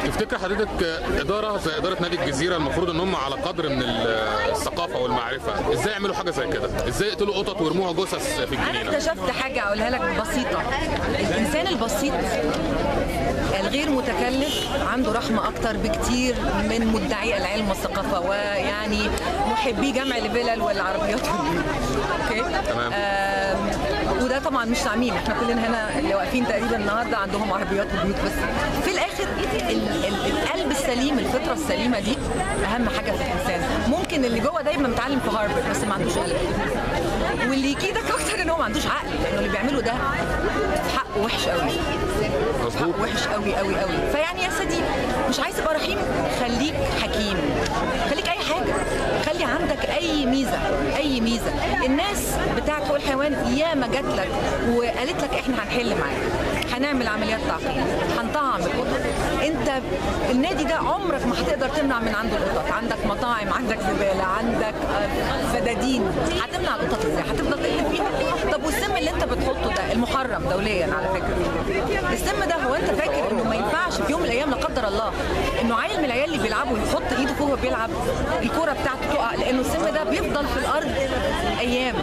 تفتكر حضرتك اداره زي اداره نادي الجزيره المفروض ان هم على قدر من الثقافه والمعرفه ازاي يعملوا حاجه زي كده ازاي يقتلوا قطط ويرموها جثث في انا الجنينه اكتشفت حاجه اقولها لك بسيطه الانسان البسيط الغير متكلف عنده رحمه اكتر بكتير من مدعي العلم والثقافه ويعني محبي جمع الفلل والعربيات اوكي تمام. آم، وده طبعا مش تعميم احنا كلنا هنا اللي واقفين تقريبا النهارده عندهم عربيات وبيوت بس في الاخر ال- ال- القلب السليم الفطره السليمه دي اهم حاجه في الانسان ممكن اللي جوه دايما متعلم في هارفرد بس ما عندوش قلب واللي يكيدك اكتر ان هو ما عندوش عقل لانه اللي بيعمله ده في حقه وحش قوي مظبوط وحش قوي قوي قوي فيعني يا سيدي مش عايز تبقى رحيم خليك حكيم خليك اي حاجه خلي عندك اي ميزه اي ميزه الناس بتاعت حقوق الحيوان ياما جات لك وقالت لك احنا هنحل معاك هنعمل عمليات تعقيم هنطعم القطط انت النادي ده عمرك ما هتقدر تمنع من عنده القطط عندك مطاعم عندك زباله عندك آه، فدادين هتمنع القطط ازاي هتفضل تقلب فيها طب والسم اللي انت بتحطه ده المحرم دوليا على فكره السم ده هو انت فاكر انه ما ينفعش في يوم من الايام لا قدر الله انه عيل من العيال اللي بيلعبوا يحط ايده فوق وهو بيلعب الكوره بتاعته تقع لانه السم ده بيفضل في الارض ايام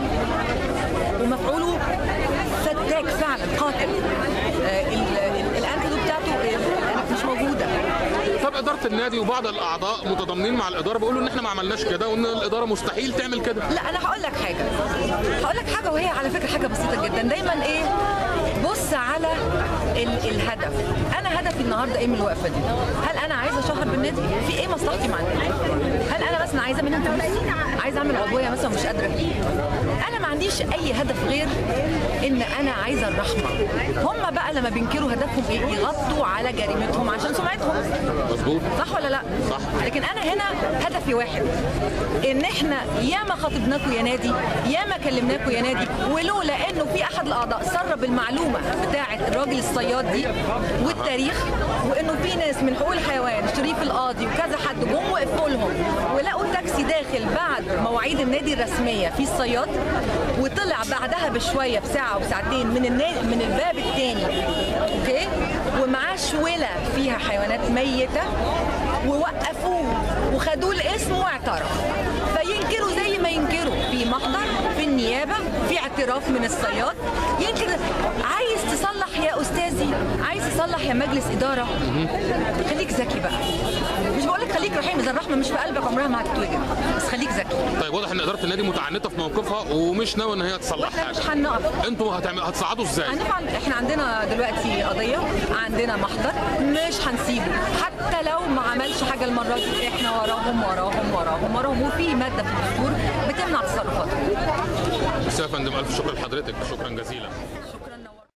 ومفعوله فتاك فعلا قاتل آه، ال- ال- الانتيدوت بتاعته آه، مش موجوده طب اداره النادي وبعض الاعضاء متضامنين مع الاداره بيقولوا ان احنا ما عملناش كده وان الاداره مستحيل تعمل كده لا انا هقول لك حاجه هقول لك حاجه وهي على فكره حاجه بسيطه جدا دايما ايه بص على ال الهدف انا هدفي النهارده ايه من الوقفه دي هل انا عايزه اشهر بالنادي في ايه مصلحتي مع النادي هل انا مثلا عايزه منهم فلوس عايزه اعمل عضويه مثلا مش قادره انا ما عنديش اي هدف غير ان انا عايزه الرحمه هم بقى لما بينكروا هدفهم ايه يغطوا على جريمتهم عشان سمعتهم مظبوط صح ولا لا؟ صح. لكن انا هنا هدفي واحد ان احنا ياما خاطبناكم يا نادي ياما كلمناكم يا نادي ولولا انه في احد الاعضاء سرب المعلومه بتاعه الراجل الصياد دي والتاريخ وانه في ناس من حقوق الحيوان شريف القاضي وكذا حد جم وقفوا لهم ولقوا تاكسي داخل بعد مواعيد النادي الرسميه في الصياد وطلع بعدها بشويه بساعه وساعتين من النادي من الباب الثاني اوكي ومعاه شوله فيها حيوانات ميته ووقفوه وخدوه الاسم واعترف فينكروا زي ما ينكروا في محضر في النيابه في اعتراف من الصياد ينكر عايز تصلح يا استاذي عايز تصلح يا مجلس اداره خليك ذكي بقى مش بقول لك خليك رحيم اذا الرحمه مش في قلبك عمرها ما هتتوجد بس خليك ذكي طيب واضح ان اداره النادي متعنته في موقفها ومش ناويه ان هي تصلح واحنا مش حاجه هنقف انتوا هتعمل هتصعدوا ازاي هنفعل احنا عندنا دلوقتي قضيه عندنا محضر مش هنسيبه حتى لو ما عملش حاجه المره دي احنا وراهم وراهم وراهم وراهم وفي ماده في الدستور بتمنع تصرفاتهم بس يا فندم الف شكر لحضرتك شكرا جزيلا